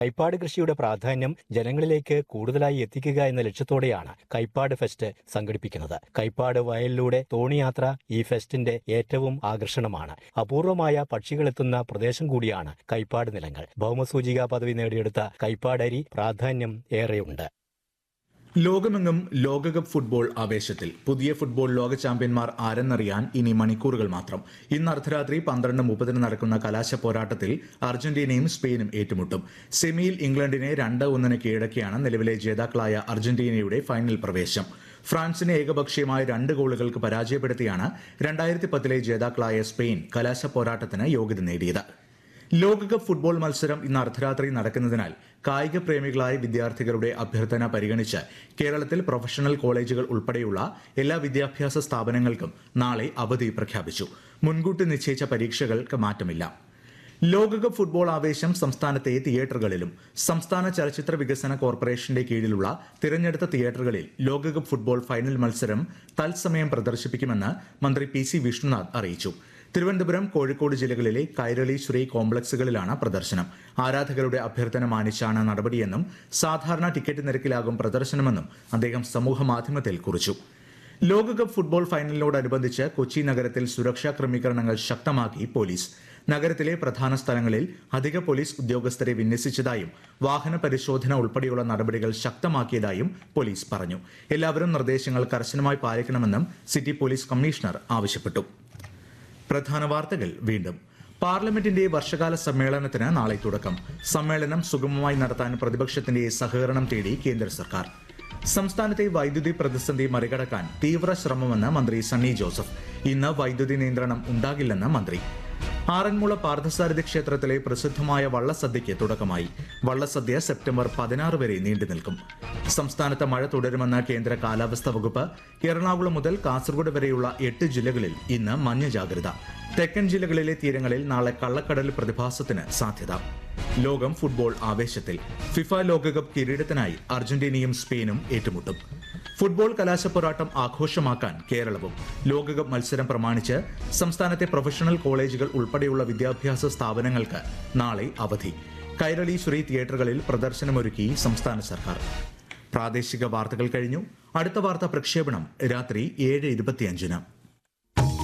കൈപ്പാട് കൃഷിയുടെ പ്രാധാന്യം ജനങ്ങളിലേക്ക് കൂടുതലായി എത്തിക്കുക എന്ന ലക്ഷ്യത്തോടെയാണ് കൈപ്പാട് ഫെസ്റ്റ് സംഘടിപ്പിക്കുന്നത് കൈപ്പാട് വയലിലൂടെ തോണിയാത്ര ഈ ഫെസ്റ്റിന്റെ ഏറ്റവും ആകർഷണമാണ് അപൂർവമായ പക്ഷികളെത്തുന്ന പ്രദേശം കൂടിയാണ് കൈപ്പാട് നിലങ്ങൾ ഭൗമസൂചികാ പദവി നേടിയെടുത്ത കൈപ്പാടരി പ്രാധാന്യം ഏറെയുണ്ട് ലോകമെങ്ങും ലോകകപ്പ് ഫുട്ബോൾ ആവേശത്തിൽ പുതിയ ഫുട്ബോൾ ലോക ചാമ്പ്യന്മാർ ആരെന്നറിയാൻ ഇനി മണിക്കൂറുകൾ മാത്രം ഇന്ന് അർദ്ധരാത്രി പന്ത്രണ്ട് മുപ്പതിന് നടക്കുന്ന കലാശ പോരാട്ടത്തിൽ അർജന്റീനയും സ്പെയിനും ഏറ്റുമുട്ടും സെമിയിൽ ഇംഗ്ലണ്ടിനെ രണ്ട് ഒന്നിന് കീഴടക്കിയാണ് നിലവിലെ ജേതാക്കളായ അർജന്റീനയുടെ ഫൈനൽ പ്രവേശം ഫ്രാൻസിനെ ഏകപക്ഷീയമായ രണ്ട് ഗോളുകൾക്ക് പരാജയപ്പെടുത്തിയാണ് രണ്ടായിരത്തി പത്തിലെ ജേതാക്കളായ സ്പെയിൻ കലാശ പോരാട്ടത്തിന് യോഗ്യത നേടിയത് ലോകകപ്പ് ഫുട്ബോൾ മത്സരം ഇന്ന് അർദ്ധരാത്രി നടക്കുന്നതിനാൽ കായിക പ്രേമികളായ വിദ്യാർത്ഥികളുടെ അഭ്യർത്ഥന പരിഗണിച്ച് കേരളത്തിൽ പ്രൊഫഷണൽ കോളേജുകൾ ഉൾപ്പെടെയുള്ള എല്ലാ വിദ്യാഭ്യാസ സ്ഥാപനങ്ങൾക്കും നാളെ അവധി പ്രഖ്യാപിച്ചു മുൻകൂട്ടി നിശ്ചയിച്ച പരീക്ഷകൾക്ക് മാറ്റമില്ല ലോകകപ്പ് ഫുട്ബോൾ ആവേശം സംസ്ഥാനത്തെ തിയേറ്ററുകളിലും സംസ്ഥാന ചലച്ചിത്ര വികസന കോർപ്പറേഷന്റെ കീഴിലുള്ള തിരഞ്ഞെടുത്ത തിയേറ്ററുകളിൽ ലോകകപ്പ് ഫുട്ബോൾ ഫൈനൽ മത്സരം തത്സമയം പ്രദർശിപ്പിക്കുമെന്ന് മന്ത്രി പി സി വിഷ്ണുനാഥ് അറിയിച്ചു തിരുവനന്തപുരം കോഴിക്കോട് ജില്ലകളിലെ കൈരളി ശ്രീ കോംപ്ലക്സുകളിലാണ് പ്രദർശനം ആരാധകരുടെ അഭ്യർത്ഥന മാനിച്ചാണ് നടപടിയെന്നും സാധാരണ ടിക്കറ്റ് നിരക്കിലാകും പ്രദർശനമെന്നും അദ്ദേഹം സമൂഹ മാധ്യമത്തിൽ കുറിച്ചു ലോകകപ്പ് ഫുട്ബോൾ ഫൈനലിനോടനുബന്ധിച്ച് കൊച്ചി നഗരത്തിൽ സുരക്ഷാ ക്രമീകരണങ്ങൾ ശക്തമാക്കി പോലീസ് നഗരത്തിലെ പ്രധാന സ്ഥലങ്ങളിൽ അധിക പോലീസ് ഉദ്യോഗസ്ഥരെ വിന്യസിച്ചതായും വാഹന പരിശോധന ഉൾപ്പെടെയുള്ള നടപടികൾ ശക്തമാക്കിയതായും പോലീസ് പറഞ്ഞു എല്ലാവരും നിർദ്ദേശങ്ങൾ കർശനമായി പാലിക്കണമെന്നും സിറ്റി പോലീസ് കമ്മീഷണർ ആവശ്യപ്പെട്ടു പ്രധാന വാർത്തകൾ വീണ്ടും പാർലമെന്റിന്റെ വർഷകാല സമ്മേളനത്തിന് നാളെ തുടക്കം സമ്മേളനം സുഗമമായി നടത്താൻ പ്രതിപക്ഷത്തിന്റെ സഹകരണം തേടി കേന്ദ്ര സർക്കാർ സംസ്ഥാനത്തെ വൈദ്യുതി പ്രതിസന്ധി മറികടക്കാൻ തീവ്ര ശ്രമമെന്ന് മന്ത്രി സണ്ണി ജോസഫ് ഇന്ന് വൈദ്യുതി നിയന്ത്രണം ഉണ്ടാകില്ലെന്ന് മന്ത്രി ആറന്മുള പാർത്ഥസാരഥി ക്ഷേത്രത്തിലെ പ്രസിദ്ധമായ വള്ളസദ്യയ്ക്ക് തുടക്കമായി വള്ളസദ്യ സെപ്റ്റംബർ പതിനാറ് വരെ നീണ്ടു നിൽക്കും സംസ്ഥാനത്ത് മഴ തുടരുമെന്ന് കേന്ദ്ര കാലാവസ്ഥാ വകുപ്പ് എറണാകുളം മുതൽ കാസർഗോഡ് വരെയുള്ള എട്ട് ജില്ലകളിൽ ഇന്ന് മഞ്ഞ ജാഗ്രത തെക്കൻ ജില്ലകളിലെ തീരങ്ങളിൽ നാളെ കള്ളക്കടൽ പ്രതിഭാസത്തിന് സാധ്യത ലോകം ഫുട്ബോൾ ആവേശത്തിൽ ഫിഫ ലോകകപ്പ് കിരീടത്തിനായി അർജന്റീനയും സ്പെയിനും ഏറ്റുമുട്ടും ഫുട്ബോൾ കലാശപ്പോരാട്ടം ആഘോഷമാക്കാൻ കേരളവും ലോകകപ്പ് മത്സരം പ്രമാണിച്ച് സംസ്ഥാനത്തെ പ്രൊഫഷണൽ കോളേജുകൾ ഉൾപ്പെടെയുള്ള വിദ്യാഭ്യാസ സ്ഥാപനങ്ങൾക്ക് നാളെ അവധി കൈരളി ശ്രീ തിയേറ്ററുകളിൽ പ്രദർശനമൊരുക്കി സംസ്ഥാന സർക്കാർ പ്രാദേശിക വാർത്തകൾ കഴിഞ്ഞു അടുത്ത വാർത്താ പ്രക്ഷേപണം രാത്രി ഏഴ് ഇരുപത്തിയഞ്ചിന്